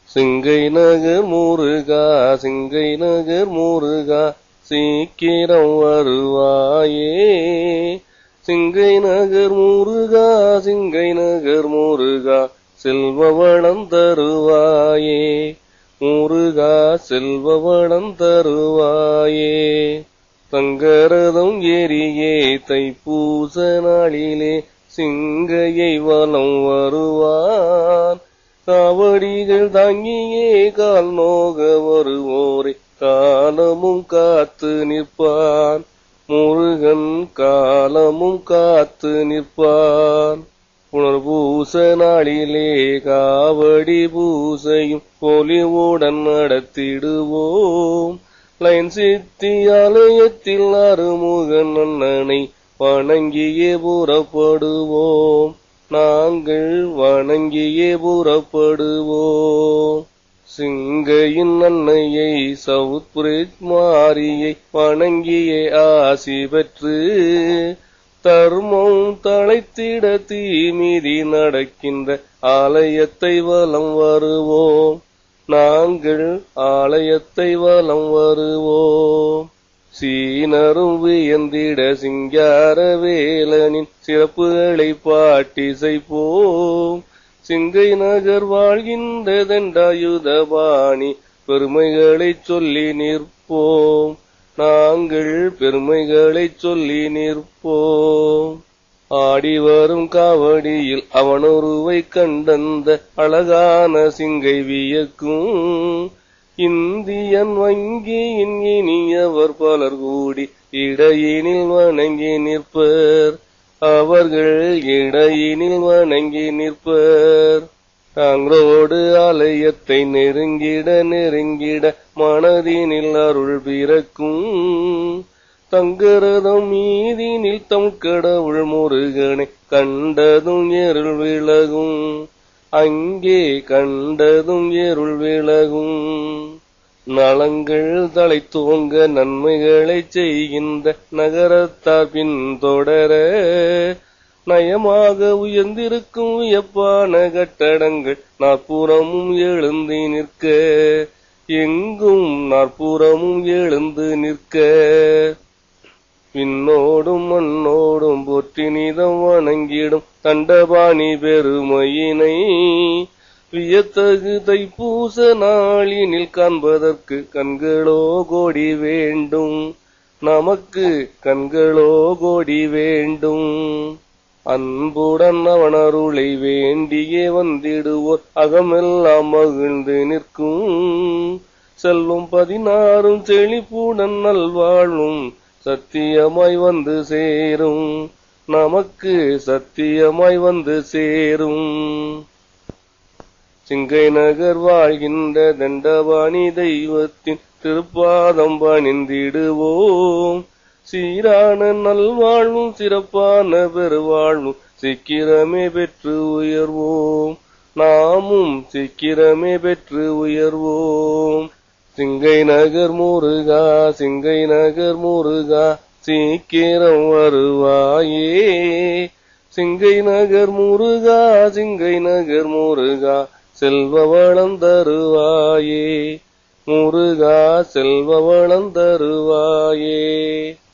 சிங்கை நகர் முருகா சிங்கை நகர் முருகா சீக்கிரம் வருவாயே சிங்கை நகர் முருகா சிங்கை நகர் முருகா செல்வவளம் தருவாயே முருகா செல்வவளம் தருவாயே தங்கரதம் எரியே தைப்பூச நாளிலே சிங்கையை வலம் வருவான் காவடிகள் தாங்கியே கால் நோக வருவோரை காலமும் காத்து நிற்பான் முருகன் காலமும் காத்து நிற்பான் புனர்பூச நாளிலே காவடி பூசையும் பொலிவுடன் நடத்திடுவோம் லைன் சித்தி ஆலயத்தில் அருமுகன் அண்ணனை வணங்கியே புறப்படுவோம் நாங்கள் வணங்கியே புறப்படுவோம் சிங்கையின் அன்னையை சவுத் பிரிட்ஜ் மாரியை வணங்கியே ஆசி பெற்று தர்மம் தழைத்திட தீமிதி நடக்கின்ற ஆலயத்தை வலம் வருவோம் நாங்கள் ஆலயத்தை வலம் வருவோம் சீனரும் வியந்திட சிங்கார வேலனின் சிறப்புகளை பாட்டிசைப்போம் சிங்கை நகர் வாழ்கின்ற தண்டாயுதபாணி பெருமைகளை சொல்லி நிற்போம் நாங்கள் பெருமைகளை சொல்லி நிற்போம் ஆடி வரும் காவடியில் அவனொருவை கண்டந்த அழகான சிங்கை வியக்கும் இந்தியன் வங்கியின் இனியவர் பலர் கூடி இடையினில் வணங்கி நிற்பர் அவர்கள் இடையினில் வணங்கி நிற்பர் தாங்களோடு ஆலயத்தை நெருங்கிட நெருங்கிட மனதினில் அருள் பிறக்கும் தங்கரதம் மீதினில் தம் கடவுள் முருகனை கண்டதும் எருள் விலகும் அங்கே கண்டதும் எருள் விலகும் நலங்கள் தலை தோங்க நன்மைகளை செய்கின்ற நகரத்தார் பின்தொடர நயமாக உயர்ந்திருக்கும் வியப்பான கட்டடங்கள் நாற்புறமும் எழுந்து நிற்க எங்கும் நாற்புறமும் எழுந்து நிற்க விண்ணோடும் மண்ணோடும் போற்றி நிதம் வணங்கிடும் தண்டபாணி பெருமையினை வியத்தகு தைப்பூச நாளினில் காண்பதற்கு கண்களோ கோடி வேண்டும் நமக்கு கண்களோ கோடி வேண்டும் அன்புடன் அவன் அருளை வேண்டியே வந்திடுவோர் அகமெல்லாம் மகிழ்ந்து நிற்கும் செல்வம் பதினாறும் செழிப்புடன் நல்வாழும் சத்தியமாய் வந்து சேரும் நமக்கு சத்தியமாய் வந்து சேரும் சிங்கை நகர் வாழ்கின்ற தண்டபாணி தெய்வத்தின் திருப்பாதம் பணிந்திடுவோம் சீரான நல்வாழ்வும் சிறப்பான பெருவாழ்வும் சீக்கிரமே பெற்று உயர்வோம் நாமும் சீக்கிரமே பெற்று உயர்வோம் சிங்கை நகர் முருகா சிங்கை நகர் முருகா சீக்கிரம் வருவாயே சிங்கை நகர் முருகா சிங்கை நகர் முருகா செல்வவளம் தருவாயே முருகா செல்வவளம் தருவாயே